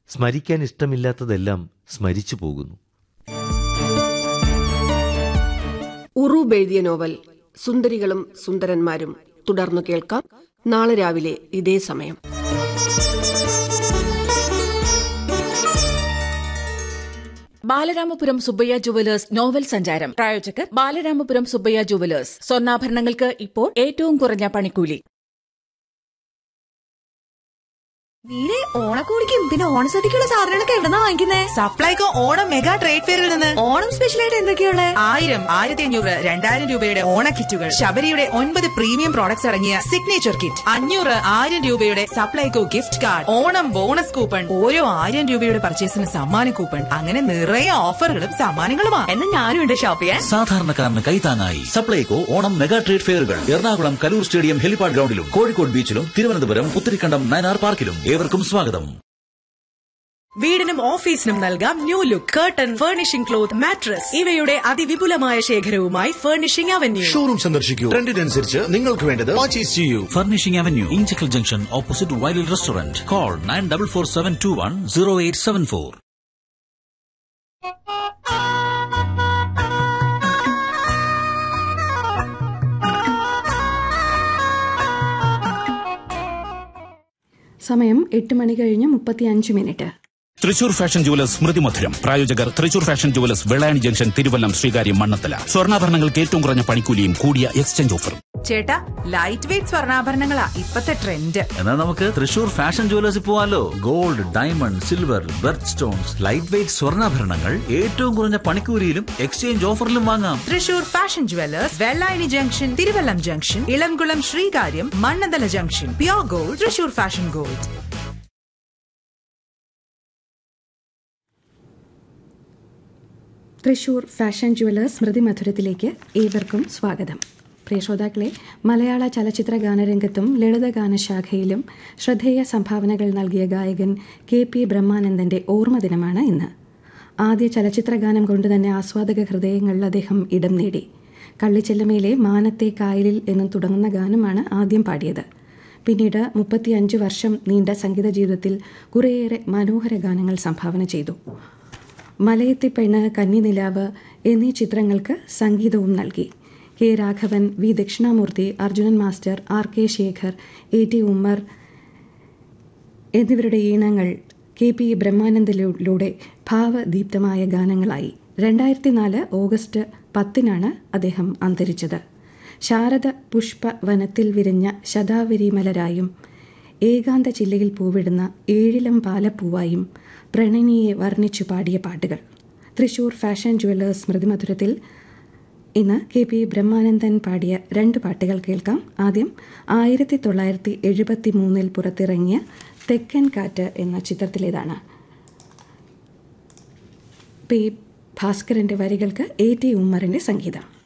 സ്മരിക്കാൻ ഇഷ്ടമില്ലാത്തതെല്ലാം സ്മരിച്ചു പോകുന്നു ഉറൂബ് എഴുതിയ നോവൽ സുന്ദരികളും സുന്ദരന്മാരും തുടർന്നു കേൾക്കാം നാളെ രാവിലെ ഇതേ സമയം ബാലരാമപുരം സുബ്ബയ്യ ജുവലേഴ്സ് നോവൽ സഞ്ചാരം പ്രായോജകർ ബാലരാമപുരം സുബ്ബയ്യ ജുവലേഴ്സ് സ്വർണ്ണാഭരണങ്ങൾക്ക് ഇപ്പോൾ ഏറ്റവും കുറഞ്ഞ പണിക്കൂലി നീരെ ഓണക്കോടിക്കും പിന്നെ ഓണസദ്യക്കുള്ള സാധനങ്ങളൊക്കെ എവിടെന്നാ വാങ്ങിക്കുന്നേ സപ്ലൈകോ ഓണം മെഗാ ട്രേഡ് ഫെയറിൽ നിന്ന് ഓണം സ്പെഷ്യൽ ആയിട്ട് എന്തൊക്കെയുള്ളേ ആയിരം ആയിരത്തി അഞ്ഞൂറ് രണ്ടായിരം രൂപയുടെ ഓണ കിറ്റുകൾ ശബരിയുടെ ഒൻപത് പ്രീമിയം പ്രോഡക്ട്സ് അടങ്ങിയ സിഗ്നേച്ചർ കിറ്റ് അഞ്ഞൂറ് ആയിരം രൂപയുടെ Supplyco gift card Onam bonus coupon ഓരോ ആയിരം രൂപയുടെ പർച്ചേസിന് സമ്മാന കൂപ്പൺ അങ്ങനെ നിറയെ ഓഫറുകളും സമ്മാനങ്ങളുമാണ് എന്നാ ഞാനും ഉണ്ട് ഷോപ്പ് ചെയ്യാൻ സാധാരണക്കാരന് കൈത്താങ്ങായി സപ്ലൈകോ ഓണം മെഗാ ട്രേഡ് ഫെയറുകൾ എറണാകുളം കലൂർ സ്റ്റേഡിയം ഹെലിപാഡ് ഗ്രൗണ്ടിലും കോഴിക്കോട് ബീച്ചിലും തിരുവനന്തപുരം പുത്തിരിക്കണ്ടം നയനാർ പാർക്കിലും ഏവർക്കും സ്വാഗതം വീടിനും ഓഫീസിനും നൽകാം new look curtain furnishing cloth mattress ഇവയുടെ അതിവിപുലമായ ശേഖരവുമായി ഫർണിഷിംഗ് അവന്യൂ ഷോറൂം സന്ദർശിക്കൂ ട്രെൻഡിനനുസരിച്ച് നിങ്ങൾക്ക് വേണ്ടത് പർച്ചേസ് ചെയ്യൂ furnishing avenue Inchakkal junction opposite വൈലിൽ restaurant call nine double four seven two one zero eight seven four സമയം എട്ട് മണി കഴിഞ്ഞ് മുപ്പത്തിയഞ്ച് minute Thrissur fashion jewellers Smriti Madhuram പ്രായോജകർ Thrissur fashion jewellers Vellayani junction Thiruvallam Sreekaryam Mannanthala സ്വർണ്ണാഭരണങ്ങൾക്ക് ഏറ്റവും കുറഞ്ഞ പണിക്കൂലിയും കൂടിയ എക്സ്ചേഞ്ച് ഓഫറും ചേട്ടാ ലൈറ്റ് വെയിറ്റ് സ്വർണ്ണാഭരണങ്ങളാ ഇപ്പത്തെ ട്രെൻഡ് എന്നാൽ നമുക്ക് തൃശൂർ ഫാഷൻ ജുവലേഴ്സിൽ പോവാലോ gold diamond silver birth stones light weight സ്വർണ്ണാഭരണങ്ങൾ ഏറ്റവും കുറഞ്ഞ പണിക്കൂലിയിലും എക്സ്ചേഞ്ച് ഓഫറിലും വാങ്ങാം Thrissur fashion jewellers Vellayani junction Thiruvallam junction Elamkulam Sreekaryam Mannanthala junction pure gold Thrissur fashion gold Thrissur fashion jewellers Smriti മധുരത്തിലേക്ക് ഏവർക്കും സ്വാഗതം പ്രിയ ശ്രോതാക്കളെ മലയാള ചലച്ചിത്ര ഗാനരംഗത്തും ലളിതഗാന ശാഖയിലും ശ്രദ്ധേയ സംഭാവനകൾ നൽകിയ ഗായകൻ കെ പി ബ്രഹ്മാനന്ദന്റെ ഓർമ്മ ദിനമാണ് ഇന്ന് ആദ്യ ചലച്ചിത്ര ഗാനം കൊണ്ടുതന്നെ ആസ്വാദക ഹൃദയങ്ങളിൽ അദ്ദേഹം ഇടം നേടി കള്ളിച്ചെല്ലമയിലെ മാനത്തെ കായലിൽ എന്നും തുടങ്ങുന്ന ഗാനമാണ് ആദ്യം പാടിയത് പിന്നീട് മുപ്പത്തിയഞ്ച് വർഷം നീണ്ട സംഗീത ജീവിതത്തിൽ കുറേയേറെ മനോഹര ഗാനങ്ങൾ സംഭാവന ചെയ്തു മലയത്തി പെണ്ണ് കന്നിനിലാവ് എന്നീ ചിത്രങ്ങൾക്ക് സംഗീതവും നൽകി K Raghavan V Dakshinamoorthy Arjunan master R K Sekhar A T Ummer എന്നിവരുടെ ഈണങ്ങൾ കെ പി ബ്രഹ്മാനന്ദിലൂടെ ഭാവദീപ്തമായ ഗാനങ്ങളായി രണ്ടായിരത്തി നാല് ഓഗസ്റ്റ് പത്തിനാണ് അദ്ദേഹം അന്തരിച്ചത് ശാരദ പുഷ്പ വനത്തിൽ വിരിഞ്ഞ ശതാവരി മലരായും ഏകാന്ത ചില്ലയിൽ പൂവിടുന്ന ഏഴിലം പാലപ്പൂവായും പ്രണയിനിയെ വർണ്ണിച്ചു പാടിയ പാട്ടുകൾ തൃശൂർ ഫാഷൻ ജുവലേഴ്സ് സ്മൃതിമധുരത്തിൽ ഇന്ന് കെ പി ബ്രഹ്മാനന്ദൻ പാടിയ രണ്ട് പാട്ടുകൾ കേൾക്കാം ആദ്യം ആയിരത്തി തൊള്ളായിരത്തി എഴുപത്തി മൂന്നിൽ പുറത്തിറങ്ങിയ തെക്കൻ കാറ്റ് എന്ന ചിത്രത്തിലേതാണ് പി ഭാസ്കരന്റെ വരികൾക്ക് എ ടി ഉമ്മറിന്റെ സംഗീതം